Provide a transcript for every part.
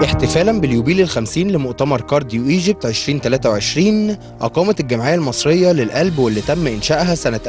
احتفالا باليوبيل الخمسين لمؤتمر كارديو ايجيبت 2023 أقامت الجمعية المصرية للقلب واللي تم إنشائها سنة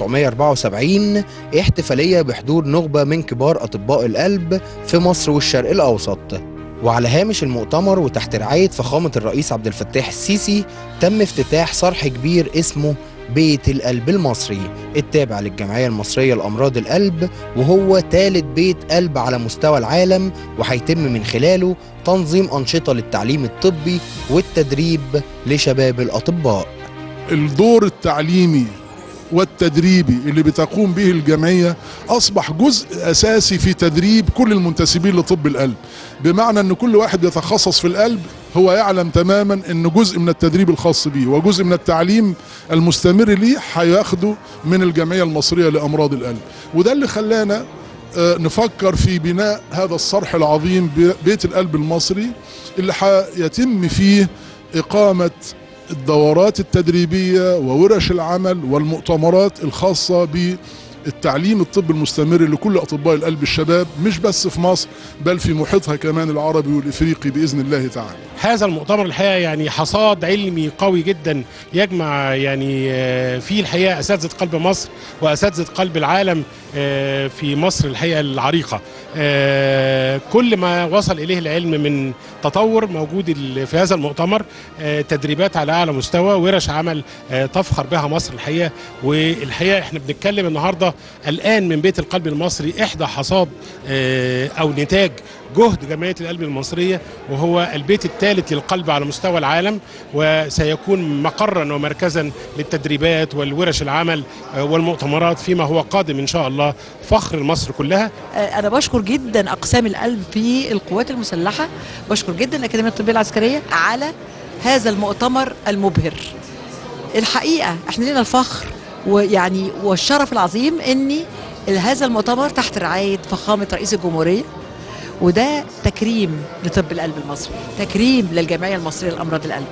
1974 احتفالية بحضور نخبة من كبار أطباء القلب في مصر والشرق الأوسط وعلى هامش المؤتمر وتحت رعاية فخامة الرئيس عبد الفتاح السيسي تم افتتاح صرح كبير اسمه بيت القلب المصري التابع للجمعية المصرية لأمراض القلب وهو ثالث بيت قلب على مستوى العالم وهيتم من خلاله تنظيم أنشطة للتعليم الطبي والتدريب لشباب الأطباء الدور التعليمي والتدريبي اللي بتقوم به الجمعية أصبح جزء أساسي في تدريب كل المنتسبين لطب القلب بمعنى أن كل واحد يتخصص في القلب هو يعلم تماما أن جزء من التدريب الخاص به وجزء من التعليم المستمر ليه هياخده من الجمعية المصرية لأمراض القلب وده اللي خلانا نفكر في بناء هذا الصرح العظيم بيت القلب المصري اللي هيتم فيه إقامة الدورات التدريبية وورش العمل والمؤتمرات الخاصة بالتعليم الطب المستمر لكل أطباء القلب الشباب مش بس في مصر بل في محيطها كمان العربي والإفريقي بإذن الله تعالى هذا المؤتمر الحقيقه يعني حصاد علمي قوي جدا يجمع يعني فيه الحقيقه اساتذه قلب مصر واساتذه قلب العالم في مصر الحقيقه العريقه كل ما وصل اليه العلم من تطور موجود في هذا المؤتمر تدريبات على اعلى مستوى ورش عمل تفخر بها مصر الحقيقه والحقيقه احنا بنتكلم النهارده الان من بيت القلب المصري احدى حصاد او نتاج جهد جمعيه القلب المصريه وهو البيت الثالث للقلب على مستوى العالم وسيكون مقرا ومركزا للتدريبات والورش العمل والمؤتمرات فيما هو قادم ان شاء الله فخر مصر كلها انا بشكر جدا اقسام القلب في القوات المسلحه بشكر جدا الاكاديميه الطبيه العسكريه على هذا المؤتمر المبهر الحقيقه احنا لنا الفخر ويعني والشرف العظيم ان هذا المؤتمر تحت رعايه فخامه رئيس الجمهوريه وده تكريم لطب القلب المصري تكريم للجمعيه المصريه لامراض القلب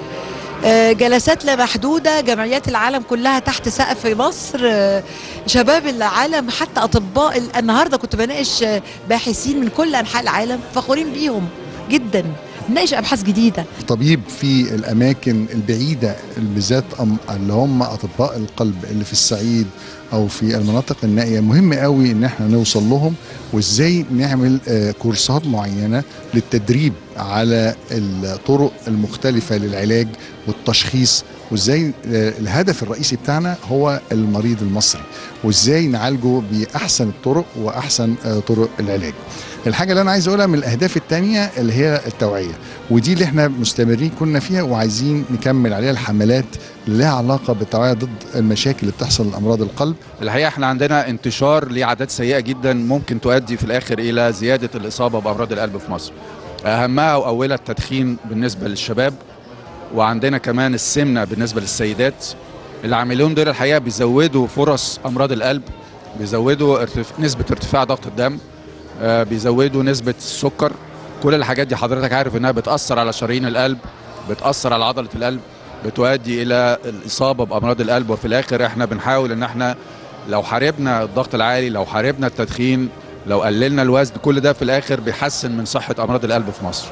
جلسات لا محدوده جمعيات العالم كلها تحت سقف مصر شباب العالم حتى اطباء النهارده كنت بناقش باحثين من كل انحاء العالم فخورين بيهم جدا نناقش ابحاث جديده طبيب في الاماكن البعيده بالذات اللي هم اطباء القلب اللي في الصعيد او في المناطق النائيه مهم قوي ان احنا نوصل لهم وازاي نعمل كورسات معينه للتدريب على الطرق المختلفه للعلاج والتشخيص وازاي الهدف الرئيسي بتاعنا هو المريض المصري وازاي نعالجه باحسن الطرق واحسن طرق العلاج الحاجة اللي أنا عايز أقولها من الأهداف التانية اللي هي التوعية ودي اللي احنا مستمرين كنا فيها وعايزين نكمل عليها الحملات اللي لها علاقة بالتوعية ضد المشاكل اللي بتحصل لأمراض القلب الحقيقة احنا عندنا انتشار لعادات سيئة جدا ممكن تؤدي في الآخر إلى زيادة الإصابة بأمراض القلب في مصر أهمها وأولها التدخين بالنسبة للشباب وعندنا كمان السمنة بالنسبة للسيدات العاملون دول الحقيقة بيزودوا فرص أمراض القلب بيزودوا ارتف... نسبة ارتفاع ضغط الدم آه بيزودوا نسبة السكر كل الحاجات دي حضرتك عارف انها بتأثر على شرايين القلب بتأثر على عضلة القلب بتؤدي الى الإصابة بأمراض القلب وفي الآخر احنا بنحاول ان احنا لو حاربنا الضغط العالي لو حاربنا التدخين لو قللنا الوزن كل ده في الآخر بيحسن من صحة أمراض القلب في مصر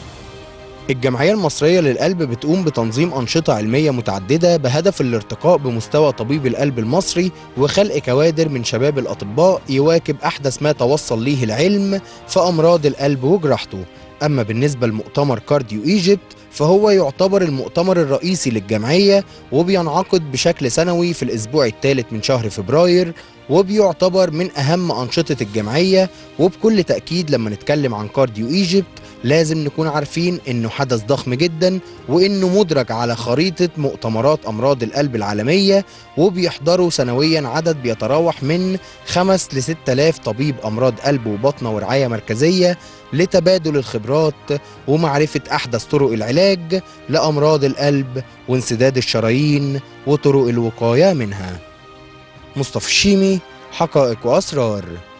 الجمعية المصرية للقلب بتقوم بتنظيم أنشطة علمية متعددة بهدف الارتقاء بمستوى طبيب القلب المصري وخلق كوادر من شباب الأطباء يواكب أحدث ما توصل ليه العلم في أمراض القلب وجراحته أما بالنسبة لمؤتمر كارديو إيجيبت فهو يعتبر المؤتمر الرئيسي للجمعية وبينعقد بشكل سنوي في الأسبوع الثالث من شهر فبراير وبيعتبر من أهم أنشطة الجمعية وبكل تأكيد لما نتكلم عن كارديو إيجيبت لازم نكون عارفين انه حدث ضخم جدا وانه مدرج على خريطة مؤتمرات امراض القلب العالمية وبيحضروا سنويا عدد بيتراوح من 5 ل 6000 طبيب امراض قلب وبطنة ورعاية مركزية لتبادل الخبرات ومعرفة احدث طرق العلاج لامراض القلب وانسداد الشرايين وطرق الوقاية منها مصطفى الشيمي حقائق واسرار